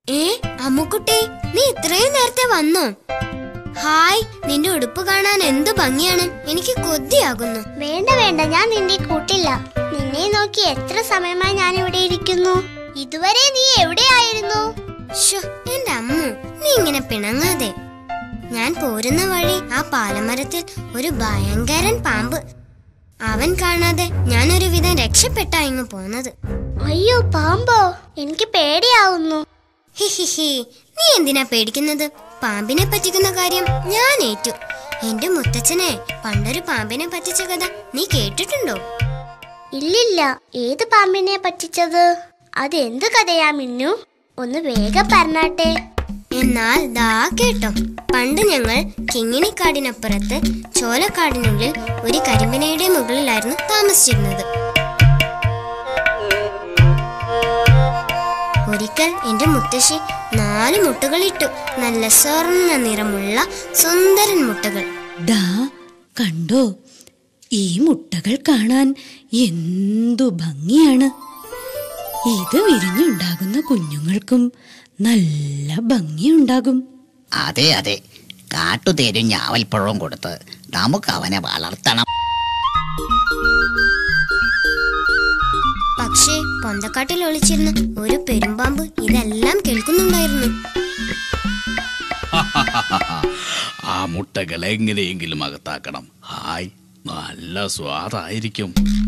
ഏ അമ്മുക്കുട്ടി നീ ഇത്രയും നേരത്തെ വന്നോ ഹായ് നിന്റെ ഉടുപ്പ് കാണാൻ എന്തു ഭംഗിയാണ് എനിക്ക് കൊതിയാകുന്നു വേണ്ട വേണ്ട ഞാൻ നിന്നെ കൂട്ടില്ല നിന്നെ നോക്കി എത്ര സമയമായി ഞാൻ ഇവിടെ ഇരിക്കുന്നു ഇതുവരെ നീ എവിടെയായിരുന്നു ശ്ശോ, എന്റെ അമ്മു നീ ഇങ്ങനെ പിണങ്ങാതെ ഞാൻ പോരുന്ന വഴി ആ പാലമരത്തിൽ ഒരു ഭയങ്കരൻ പാമ്പ് അവൻ കാണാതെ ഞാൻ ഒരു വിധം രക്ഷപ്പെട്ടാ ഇങ്ങ് പോന്നത് അയ്യോ പാമ്പോ എനിക്ക് പേടിയാവുന്നു ഹിഹിഹി നീ എന്തിനാ പേടിക്കുന്നത് പാമ്പിനെ പറ്റിക്കുന്ന കാര്യം ഞാൻ ഏറ്റു എന്റെ മുത്തച്ഛനെ പണ്ടൊരു പാമ്പിനെ പറ്റിച്ച കഥ നീ കേട്ടിട്ടുണ്ടോ ഇല്ലില്ല ഏത് പാമ്പിനെ പറ്റിച്ചത് അത് എന്ത് കഥയാ മിന്നു ഒന്ന് വേഗം പറഞ്ഞാട്ടെ എന്നാൽ ദാ കേട്ടോ പണ്ട് ഞങ്ങൾ കിങ്ങിണിക്കാടിനപ്പുറത്ത് ചോലക്കാടിനുള്ളിൽ ഒരു കരിമ്പനയുടെ മുകളിലായിരുന്നു താമസിച്ചിരുന്നത് ഒരിക്കൽ എന്റെ മുത്തശ്ശി നാല് മുട്ടുകളിട്ടു നല്ല സ്വർണ്ണ നിറമുള്ള സുന്ദരൻ മുട്ടകൾ ദാ കണ്ടോ ഈ മുട്ടകൾ കാണാൻ എന്തു ഭംഗിയാണ് ഇത് വിരിഞ്ഞുണ്ടാകുന്ന കുഞ്ഞുങ്ങൾക്കും നല്ല ഭംഗിയുണ്ടാകും അതെ അതെ കാട്ടുതേരും ഞാവൽപ്പഴവും കൊടുത്ത് നമുക്ക് അവനെ വളർത്തണം പക്ഷേ പൊന്തക്കാട്ടിൽ ഒളിച്ചിരുന്ന ഒരു പെരുമ്പാമ്പ് ഇതെല്ലാം കേൾക്കുന്നുണ്ടായിരുന്നു ആ മുട്ടകൾ എങ്ങനെയെങ്കിലും അകത്താക്കണം ഹായ് നല്ല സ്വാദായിരിക്കും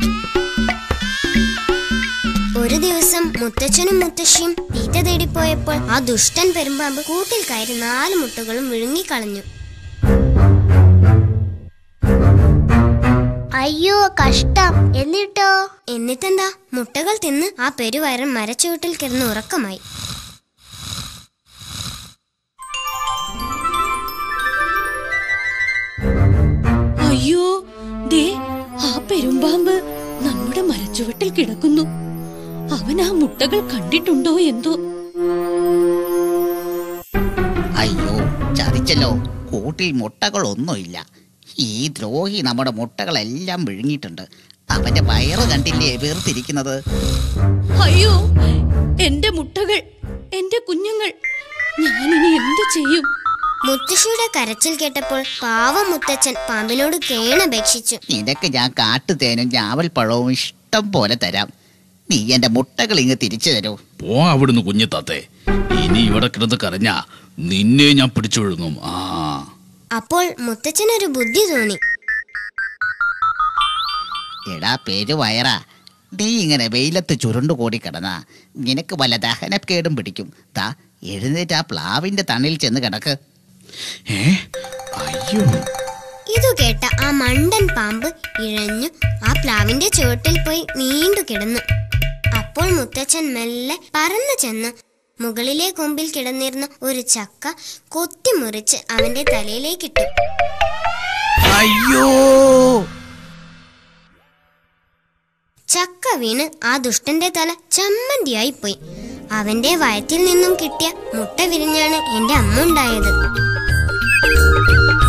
ഒരു ദിവസം മുത്തച്ഛനും മുത്തശ്ശിയും തീറ്റ തേടിപ്പോയപ്പോൾ ആ ദുഷ്ടൻ പെരുമ്പാമ്പ് കൂട്ടിൽ കയറി നാല് മുട്ടകളും വിഴുങ്ങിക്കളഞ്ഞു അയ്യോ കഷ്ടം എന്നിട്ടോ എന്നിട്ടെന്താ മുട്ടകൾ തിന്ന് ആ പെരുവയറൻ മരച്ചുവട്ടിൽ കിടന്ന് ഉറക്കമായി അയ്യോ ദേ ആ പെരുമ്പാമ്പ് നമ്മുടെ മരച്ചുവട്ടിൽ കിടക്കുന്നു അവൻ ആ മുട്ടകൾ കണ്ടിട്ടുണ്ടോ എന്തോ അയ്യോ ചതിച്ചല്ലോ കൂട്ടിൽ മുട്ടകളൊന്നുമില്ല ഈ ദ്രോഹി നമ്മുടെ മുട്ടകളെല്ലാം വിഴുങ്ങിയിട്ടുണ്ട് അവന്റെ വയറ് കണ്ടില്ലേ വീർത്തിരിക്കുന്നത് അയ്യോ എന്റെ മുട്ടകൾ എന്റെ കുഞ്ഞുങ്ങൾ ഞാനിനി എന്തു ചെയ്യും മുത്തശ്ശിയുടെ കരച്ചിൽ കേട്ടപ്പോൾ പാവം മുത്തച്ഛൻ പാമ്പിനോട് കേണപേക്ഷിച്ചു നിനക്ക് ഞാൻ കാട്ടുതേനും ഞാവൽപ്പഴവും ഇഷ്ടം പോലെ തരാം നീ എന്റെ മുട്ടകൾ ഇങ്ങ് തിരിച്ചു തരൂ പോ അവിടുന്ന് കുഞ്ഞു താത്തേ ഇനി ഇവിടെ കിടന്ന് കരഞ്ഞാ നിന്നെ ഞാൻ പിടിച്ചൊഴുങ്ങും ആ അപ്പോൾ മുത്തച്ഛനൊരു ബുദ്ധി തോന്നി എടാ പെരുവയറാ നീ ഇങ്ങനെ വെയിലത്ത് ചുരുണ്ടുകൂടി കിടന്ന നിനക്ക് വല്ല ദഹനക്കേടും പിടിക്കും താ എഴുന്നേറ്റ് ആ പ്ലാവിന്റെ തണിൽ ചെന്ന് കിടക്ക് ഏ അയ്യോ ഇതു കേട്ട ആ മണ്ടൻ പാമ്പ് ഇഴഞ്ഞു ആ പ്ലാവിന്റെ ചുവട്ടിൽ പോയി നീണ്ടു കിടന്നു അപ്പോൾ മുത്തച്ഛൻ മെല്ലെ പറന്നു ചെന്ന് മുകളിലെ കൊമ്പിൽ കിടന്നിരുന്ന ഒരു ചക്ക കൊത്തിമുറിച്ച് അവന്റെ തലയിലേക്കിട്ടു അയ്യോ ചക്ക വീണ് ആ ദുഷ്ടന്റെ തല ചമ്മന്തിയായി പോയി അവന്റെ വയറ്റിൽ നിന്നും കിട്ടിയ മുട്ട വിരിഞ്ഞാണ് എന്റെ അമ്മ ഉണ്ടായത്